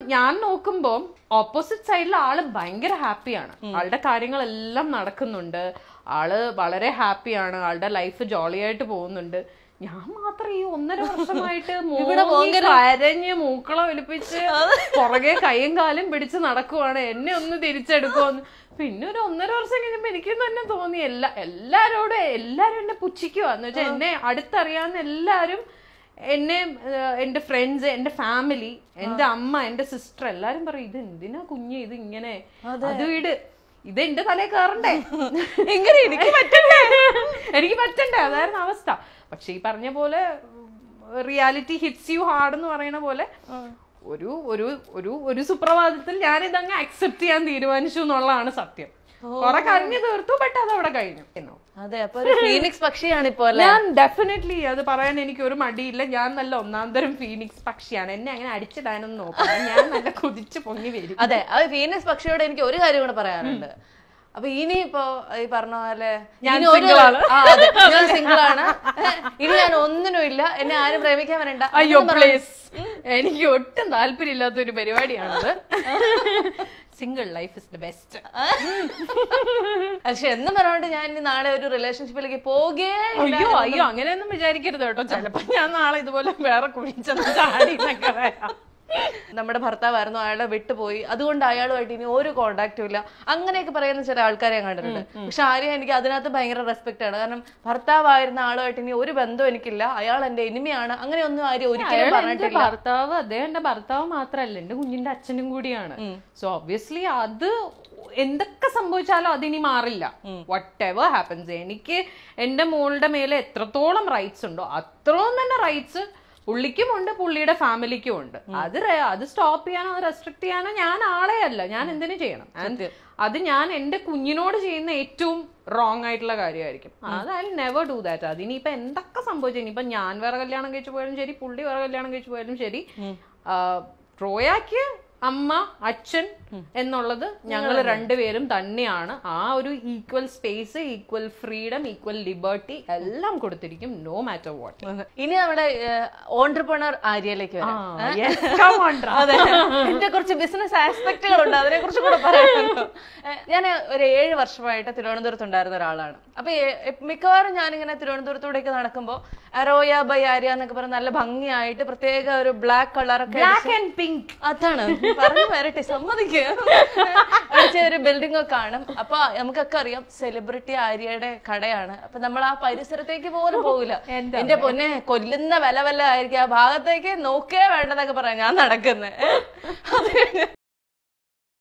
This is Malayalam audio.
ഞാൻ നോക്കുമ്പോ ഓപ്പോസിറ്റ് സൈഡിൽ ആള് ഭയങ്കര ഹാപ്പിയാണ് ആളുടെ കാര്യങ്ങളെല്ലാം നടക്കുന്നുണ്ട് ആള് വളരെ ഹാപ്പിയാണ് ആളുടെ ലൈഫ് ജോളിയായിട്ട് പോകുന്നുണ്ട് ഞാൻ മാത്രം ഈ ഒന്നര വർഷമായിട്ട് മൂങ്ങി കരഞ്ഞ് മൂക്കളം ഒലിപ്പിച്ച് പുറകെ കൈയും കാലും പിടിച്ച് നടക്കുവാണ് എന്നെ ഒന്ന് തിരിച്ചെടുക്കുമെന്ന് പിന്നെ ഒരു ഒന്നര വർഷം കഴിഞ്ഞപ്പോ എനിക്ക് തന്നെ തോന്നി എല്ലാ എല്ലാരോടും എല്ലാരും എന്നെ പുച്ഛിക്കുവാ എന്ന് വെച്ചാൽ എന്നെ അടുത്തറിയാവുന്ന എല്ലാരും എന്നെ ഏഹ്, എന്റെ ഫ്രണ്ട്സ് എന്റെ ഫാമിലി എന്റെ അമ്മ എന്റെ സിസ്റ്റർ എല്ലാരും പറയും ഇത് എന്തിനാ കുഞ്ഞ് ഇത് ഇങ്ങനെ അത് വീട് ഇത് എന്റെ തലയിൽ കയറണ്ടേ എങ്ങനെ എനിക്ക് പറ്റണ്ടേ എനിക്ക് പറ്റണ്ടേ അതായിരുന്നു അവസ്ഥ പക്ഷെ ഈ പറഞ്ഞ പോലെ റിയാലിറ്റി ഹിറ്റ്സ് യു ഹാർഡ് എന്ന് പറയുന്ന പോലെ ഒരു ഒരു ഒരു ഒരു സുപ്രഭാതത്തിൽ ഞാൻ ഇതങ്ങ് അക്സെപ്റ്റ് ചെയ്യാൻ തീരുമാനിച്ചു എന്നുള്ളതാണ് സത്യം കുറെ കരഞ്ഞു തീർത്തു ബട്ട് അത് അവിടെ കഴിഞ്ഞു എന്നോ അതെ അപ്പൊ ഒരു ഫീനിക്സ് പക്ഷിയാണ് ഇപ്പൊ അല്ലെ ഞാൻ ഡെഫിനറ്റ്ലി അത് പറയാൻ എനിക്ക് ഒരു മടിയില്ല ഞാൻ നല്ല ഒന്നാം തരം ഫീനിക്സ് പക്ഷിയാണ് എന്നെ അങ്ങനെ അടിച്ചിടാനൊന്നും നോക്കാം ഞാൻ നല്ല കുതിച്ച് പൊങ്ങി വരും അതെ അത് ഫീനിക്സ് പക്ഷിയോട് എനിക്ക് ഒരു കാര്യം കൂടെ പറയാനുണ്ട് അപ്പൊ ഇനി ഇപ്പൊ ഈ പറഞ്ഞ പോലെ ഞാൻ ഇനി ഒരു- single ആണ്. ആ, അതെ, ഞാൻ സിംഗിൾ ആണ് ഇനി ഞാൻ ഒന്നിനും ഇല്ല എന്നെ ആരും പ്രേമിക്കാൻ വരണ്ട അയ്യോ എന്നൊന്നും പറയാൻ- പ്ലീസ് എനിക്ക് ഒട്ടും താല്പര്യമില്ലാത്ത ഒരു പരിപാടിയാണത് single life is the best പക്ഷെ എന്നും പറഞ്ഞോണ്ട് ഞാൻ ഇനി നാളെ ഒരു റിലേഷൻഷിപ്പിലേക്ക് പോകേ അയ്യോ അയ്യോ അങ്ങനെയൊന്നും വിചാരിക്കരുത് കേട്ടോ ചിലപ്പോ ഞാൻ നാളെ ഇതുപോലെ വേറെ കുഴിച്ചെന്ന് ചാടി എന്നൊക്കെ വരാം. നമ്മുടെ ഭർത്താവായിരുന്നു അയാളെ വിട്ടുപോയി അതുകൊണ്ട് അയാളുമായിട്ട് ഇനി ഒരു കോണ്ടാക്റ്റും ഇല്ല അങ്ങനെയൊക്കെ പറയുന്ന ചില ആൾക്കാരെ ഞാൻ കണ്ടിട്ടുണ്ട് പക്ഷെ ആര്യ എനിക്ക് അതിനകത്ത് ഭയങ്കര റെസ്പെക്ട് ആണ് കാരണം ഭർത്താവായിരുന്ന ആളുമായിട്ട് ഇനി ഒരു ബന്ധവും എനിക്കില്ല അയാൾ എന്റെ എനിമിയാണ് അങ്ങനെയൊന്നും ആര്യ ഒരിക്കലും അയാൾ എന്റെ പറഞ്ഞിട്ടില്ല ഭർത്താവ് അദ്ദേഹം എന്റെ ഭർത്താവ് മാത്രല്ല എന്റെ കുഞ്ഞിന്റെ അച്ഛനും കൂടിയാണ് സോ ഒബ്വിയസ്ലി അത് എന്തൊക്കെ സംഭവിച്ചാലും അതിനി മാറില്ല വട്ട് എവർ ഹാപ്പൻസ് എനിക്ക് എന്റെ മോളുടെ മേലെ എത്രത്തോളം റൈറ്റ്സ് ഉണ്ടോ അത്രയും തന്നെ റൈറ്റ്സ് പുള്ളിക്കും ഉണ്ട് പുള്ളിയുടെ ഫാമിലിക്കും ഉണ്ട് അത് റെ- അത് സ്റ്റോപ്പ് ചെയ്യാനോ അത് റെസ്ട്രിക്ട് ചെയ്യാനോ ഞാൻ ആളെ അല്ല ഞാൻ എന്തിനു ചെയ്യണം And അത് ഞാൻ എന്റെ കുഞ്ഞിനോട് ചെയ്യുന്ന ഏറ്റവും റോങ് ആയിട്ടുള്ള കാര്യമായിരിക്കും അത് ഐ നെവർ ഡു ദാറ്റ് അതിനിപ്പോ എന്തൊക്കെ സംഭവിച്ചു ഇനിയിപ്പോ ഞാൻ വേറെ കല്യാണം കഴിച്ചു പോയാലും ശരി പുള്ളി വേറെ കല്യാണം കഴിച്ചു പോയാലും ശരി ആ, റോയാക്ക് അമ്മ അച്ഛൻ എന്നുള്ളത് ഞങ്ങൾ രണ്ടുപേരും തന്നെയാണ് ആ ഒരു equal space equal freedom equal liberty എല്ലാം കൊടുത്തിരിക്കും നോ മാറ്റർ വാട്ട് ഇനി നമ്മുടെ ഓൺട്രപ്രണർ ആര്യയിലേക്ക് വരാം അതെ എന്റെ കുറച്ച് ബിസിനസ് ആസ്പെക്ടുകൾ ഉണ്ട് അതിനെ കുറിച്ച് കൂടെ പറയാനുണ്ട് ഞാൻ ഒരു ഏഴ് വർഷമായിട്ട് തിരുവനന്തപുരത്ത് ഉണ്ടായിരുന്ന ഒരാളാണ് അപ്പൊ ഏ- മിക്കവാറും ഞാനിങ്ങനെ തിരുവനന്തപുരത്തൂടെയൊക്കെ നടക്കുമ്പോൾ അരോയ ബൈ ആര്യ എന്നൊക്കെ പറഞ്ഞ് നല്ല ഭംഗിയായിട്ട് പ്രത്യേക ഒരു ബ്ലാക്ക് കളറൊക്കെ ബ്ലാക്ക് ആൻഡ് പിങ്ക് അതാണ് പറഞ്ഞു വരട്ടെ സമ്മതിക്കുക അടിച്ച ഒരു ബിൽഡിംഗ് ഒക്കെ കാണും അപ്പൊ നമുക്കൊക്കെ അറിയാം സെലിബ്രിറ്റി ആര്യയുടെ കടയാണ് അപ്പൊ നമ്മൾ ആ പരിസരത്തേക്ക് പോലും പോകില്ല എന്റെ പൊന്നെ കൊല്ലുന്ന വില വല്ല ആയിരിക്കും ആ ഭാഗത്തേക്ക് നോക്കേ വേണ്ടെന്നൊക്കെ പറയാം ഞാൻ നടക്കുന്നത് അത് കഴിഞ്ഞ്